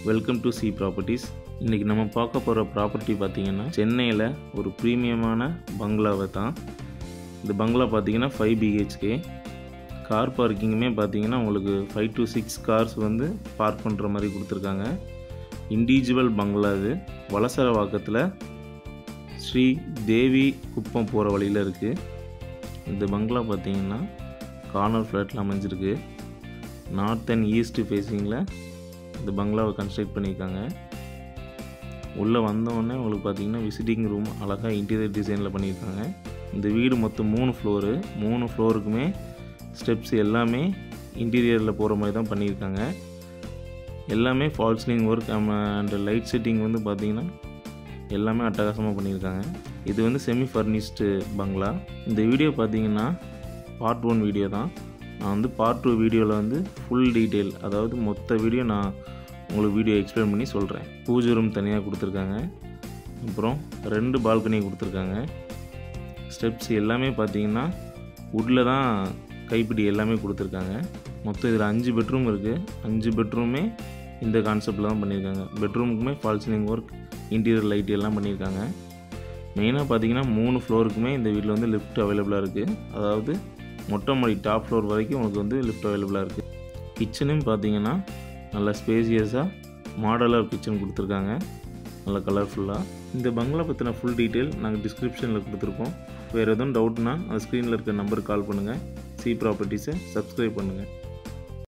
welcome to C properties இன்றைக்கி நம்ம பார்க்க போகிற ப்ராப்பர்ட்டி பார்த்திங்கன்னா சென்னையில் ஒரு ப்ரீமியமான பங்களாவை தான் இந்த பங்களா பார்த்தீங்கன்னா ஃபைவ் பிஹெச்கே கார் பார்க்கிங்குமே பார்த்தீங்கன்னா உங்களுக்கு ஃபைவ் டு சிக்ஸ் கார்ஸ் வந்து பார்க் பண்ணுற மாதிரி கொடுத்துருக்காங்க இண்டிவிஜுவல் பங்களா இது வலசரவாக்கத்தில் ஸ்ரீ தேவி குப்பம் போகிற வழியில் இருக்குது இந்த பங்களா பார்த்தீங்கன்னா கார்னர் ஃப்ளாட்டில் அமைஞ்சிருக்கு நார்த் அண்ட் ஈஸ்ட் ஃபேஸிங்கில் இந்த பங்களாவை கன்ஸ்ட்ரக்ட் பண்ணியிருக்காங்க உள்ளே வந்தோடனே உங்களுக்கு பார்த்தீங்கன்னா விசிட்டிங் ரூம் அழகாக இன்டீரியர் டிசைனில் பண்ணியிருக்காங்க இந்த வீடு மொத்தம் மூணு ஃப்ளோரு மூணு ஃப்ளோருக்குமே ஸ்டெப்ஸ் எல்லாமே இன்டீரியரில் போகிற மாதிரி தான் பண்ணியிருக்காங்க எல்லாமே false ceiling work and light setting வந்து பார்த்தீங்கன்னா எல்லாமே அட்டகாசமாக பண்ணியிருக்காங்க இது வந்து செமி ஃபர்னிஷ்டு பங்களா இந்த வீடியோ பார்த்தீங்கன்னா பார்ட் ஒன் வீடியோ தான் நான் வந்து பார்ட் டூ வீடியோவில் வந்து ஃபுல் டீட்டெயில் அதாவது மொத்த வீடியோ நான் உங்களுக்கு வீடியோ எக்ஸ்பிளைன் பண்ணி சொல்கிறேன் பூஜை ரூம் தனியாக கொடுத்துருக்காங்க அப்புறம் ரெண்டு பால்கனி கொடுத்துருக்காங்க ஸ்டெப்ஸ் எல்லாமே பார்த்தீங்கன்னா வுட்டில் தான் கைப்பிடி எல்லாமே கொடுத்துருக்காங்க மொத்தம் இதில் அஞ்சு பெட்ரூம் இருக்குது அஞ்சு பெட்ரூமே இந்த கான்செப்டில் தான் பண்ணியிருக்காங்க பெட்ரூமுக்குமே ஃபால்சிலிங் ஒர்க் இன்டீரியர் லைட் எல்லாம் பண்ணியிருக்காங்க மெயினாக பார்த்தீங்கன்னா மூணு ஃப்ளோருக்குமே இந்த வீட்டில் வந்து லிஃப்ட் அவைலபிளாக இருக்குது அதாவது மொட்டை மாடி டாப் ஃப்ளோர் வரைக்கும் உங்களுக்கு வந்து லிஃப்ட் அவைலபிளாக இருக்குது கிச்சனும் பார்த்தீங்கன்னா நல்லா ஸ்பேசியஸாக மாடலாக கிச்சன் கொடுத்துருக்காங்க நல்லா கலர்ஃபுல்லாக இந்த பங்களா பற்றின ஃபுல் டீட்டெயில் நாங்கள் டிஸ்கிரிப்ஷனில் கொடுத்துருக்கோம் வேறு எதுவும் டவுட்னா அந்த ஸ்க்ரீனில் இருக்க நம்பருக்கு கால் பண்ணுங்கள் சி ப்ராப்பர்ட்டிஸை சப்ஸ்கிரைப் பண்ணுங்கள்